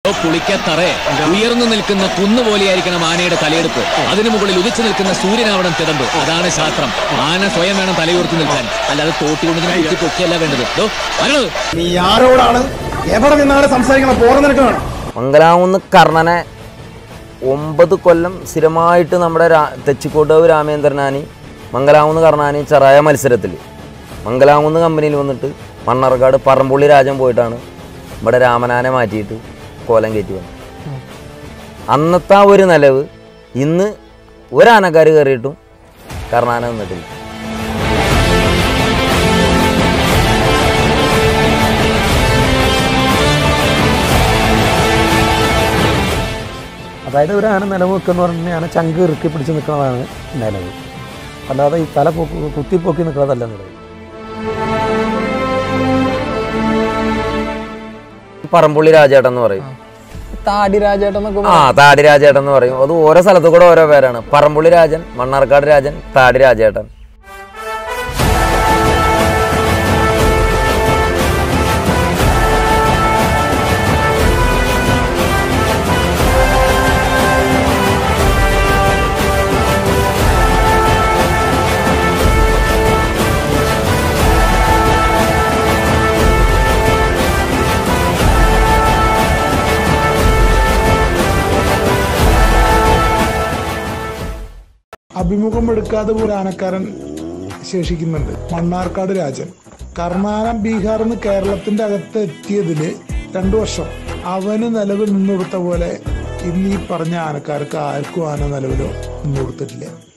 പുളിക്കത്തറേ ഉയർന്നു നിൽക്കുന്ന കുന്നുപോലെയായിരിക്കണം ആനയുടെ തലയെടുപ്പ് അതിനു മുകളിൽ ഉദിച്ചു നിൽക്കുന്ന സൂര്യനാവണം തിടമ്പ് അതാണ് ശാസ്ത്രം ആന സ്വയം വേണം തലയുയർത്തി നിൽക്കാൻ അല്ലാതെ തോട്ടി കൊണ്ട് ഇങ്ങനെ കുത്തി പൊക്കിയല്ല വേണ്ടത് ദോ, വരണത് നീ ആരോടാണ് എവിടെ നിന്നാണ് സംസാരിക്കണം പോറ നിനക്ക് വേണം മംഗലാവുന്ന് കർണനെ ഒമ്പത് കൊല്ലം സ്ഥിരമായിട്ട് നമ്മുടെ രാ തെച്ചിക്കോട്ടവ് രാമേന്ദ്രനാനി മംഗലാവുന്ന് കർണാനി ചെറായ മത്സരത്തിൽ മംഗലാവുന്ന് കമ്പനിയിൽ വന്നിട്ട് മണ്ണാർക്കാട് പറമ്പുള്ളി രാജൻ പോയിട്ടാണ് ഇവിടെ രാമനാനെ മാറ്റിയിട്ട് കോലം കയറ്റി വന്നത് അന്നത്തെ ആ ഒരു നിലവ് ഇന്ന് ഒരാനക്കാർ കയറിയിട്ടും കർണാന നിന്നിട്ടില്ല അതായത് ഒരു ആന നിലവ് വെക്കുന്ന പറഞ്ഞാൽ ആന ചങ്ക് ഇറുക്കി പിടിച്ച് നിൽക്കുന്നതാണ് നിലവ് അല്ലാതെ ഈ തല പൊക്കി കുത്തിപ്പൊക്കി നിൽക്കുന്നതല്ല നിലവ് പറമ്പുള്ളി രാജേട്ടൻ എന്ന് പറയും താടി രാജേട്ടൻ എന്നൊക്കെ ആ താടി രാജേട്ടൻ എന്ന് പറയും അത് ഓരോ സ്ഥലത്തു കൂടെ ഓരോ പേരാണ് പറമ്പുള്ളി രാജൻ മണ്ണാർക്കാട് രാജൻ താടി രാജേട്ടൻ അഭിമുഖം എടുക്കാതെ ഒരു ആനക്കാരൻ ശേഷിക്കുന്നുണ്ട് മണ്ണാർക്കാട് രാജൻ കർണാനം ബീഹാറിൽ നിന്ന് കേരളത്തിന്റെ അകത്ത് എത്തിയതില് രണ്ടു വർഷം അവന് നിലവിൽ നിന്നുകൊടുത്ത പോലെ ഇന്ന് ഈ പറഞ്ഞ ആനക്കാർക്ക് ആർക്കും ആന നിലവിലോ നിന്നുകൊടുത്തിട്ടില്ല